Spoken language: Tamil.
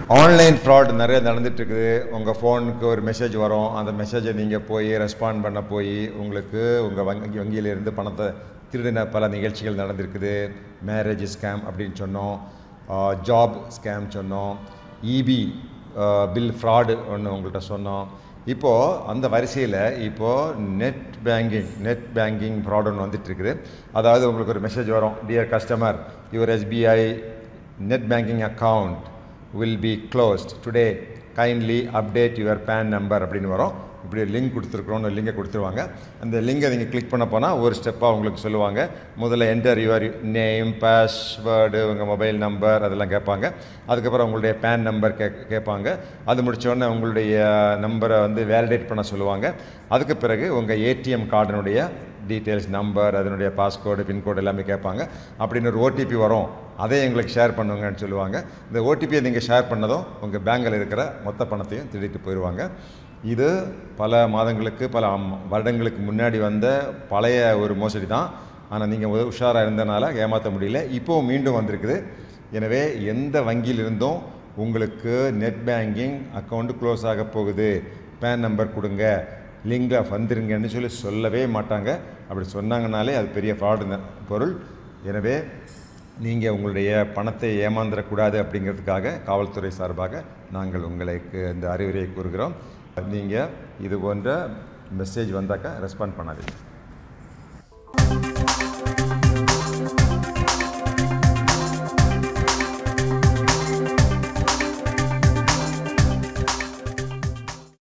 ஆன்லைன் ஃப்ராட் நிறைய நடந்துட்டு இருக்குது உங்கள் ஃபோனுக்கு ஒரு மெசேஜ் வரும் அந்த மெசேஜை நீங்கள் போய் ரெஸ்பாண்ட் பண்ண போய் உங்களுக்கு உங்கள் வங்கி வங்கியிலிருந்து பணத்தை திருடின பல நிகழ்ச்சிகள் நடந்திருக்குது மேரேஜ் ஸ்கேம் அப்படின்னு சொன்னோம் ஜாப் ஸ்கேம் சொன்னோம் இபி பில் ஃப்ராடு ஒன்று உங்கள்கிட்ட சொன்னோம் இப்போது அந்த வரிசையில் இப்போது net banking net banking fraud ஒன்று வந்துட்டு இருக்குது அதாவது உங்களுக்கு ஒரு மெசேஜ் வரும் dear customer your SBI net banking account will be closed today kindly update your pan number அப்படின்னு வரும் இப்படி லிங்க் கொடுத்துருக்குறோன்னு லிங்கை கொடுத்துருவாங்க அந்த லிங்கை நீங்கள் கிளிக் பண்ண போனால் ஒரு ஸ்டெப்பாக உங்களுக்கு சொல்லுவாங்க முதல்ல என்டர் யுவர் நேம் பாஸ்வேர்டு உங்கள் மொபைல் நம்பர் அதெல்லாம் கேட்பாங்க அதுக்கப்புறம் உங்களுடைய பேன் நம்பர் கே கேட்பாங்க அது முடித்தோடனே உங்களுடைய நம்பரை வந்து வேலிடேட் பண்ண சொல்லுவாங்க அதுக்கு பிறகு உங்கள் ஏடிஎம் கார்டினுடைய டீட்டெயில்ஸ் நம்பர் அதனுடைய பாஸ்கோடு பின்கோடு எல்லாமே கேட்பாங்க அப்படின்னு ஒரு ஓடிபி வரும் அதை எங்களுக்கு ஷேர் பண்ணுங்கன்னு சொல்லுவாங்க இந்த ஓடிபியை நீங்கள் ஷேர் பண்ணதும் உங்கள் பேங்கில் இருக்கிற மொத்த பணத்தையும் திருடிட்டு போயிடுவாங்க இது பல மாதங்களுக்கு பல ஆம்- வருடங்களுக்கு முன்னாடி வந்த பழைய ஒரு மோசடி தான் ஆனால் நீங்கள் உஷாராக இருந்தனால ஏமாற்ற முடியல இப்போவும் மீண்டும் வந்திருக்குது எனவே எந்த வங்கியிலிருந்தும் உங்களுக்கு நெட் பேங்கிங் அக்கௌண்ட் க்ளோஸ் ஆக போகுது பேன் நம்பர் கொடுங்க லிங்கில் வந்துருங்கன்னு சொல்லி சொல்லவே மாட்டாங்க அப்படி சொன்னாங்கனாலே அது பெரிய ஃப்ராடு பொருள் எனவே நீங்கள் உங்களுடைய பணத்தை ஏமாந்துடக்கூடாது அப்படிங்கிறதுக்காக காவல்துறை சார்பாக நாங்கள் உங்களுக்கு இந்த அறிவுரையை கூறுகிறோம் நீங்கள் இது போன்ற மெசேஜ் வந்தாக்கா ரெஸ்பாண்ட் பண்ணாதீங்க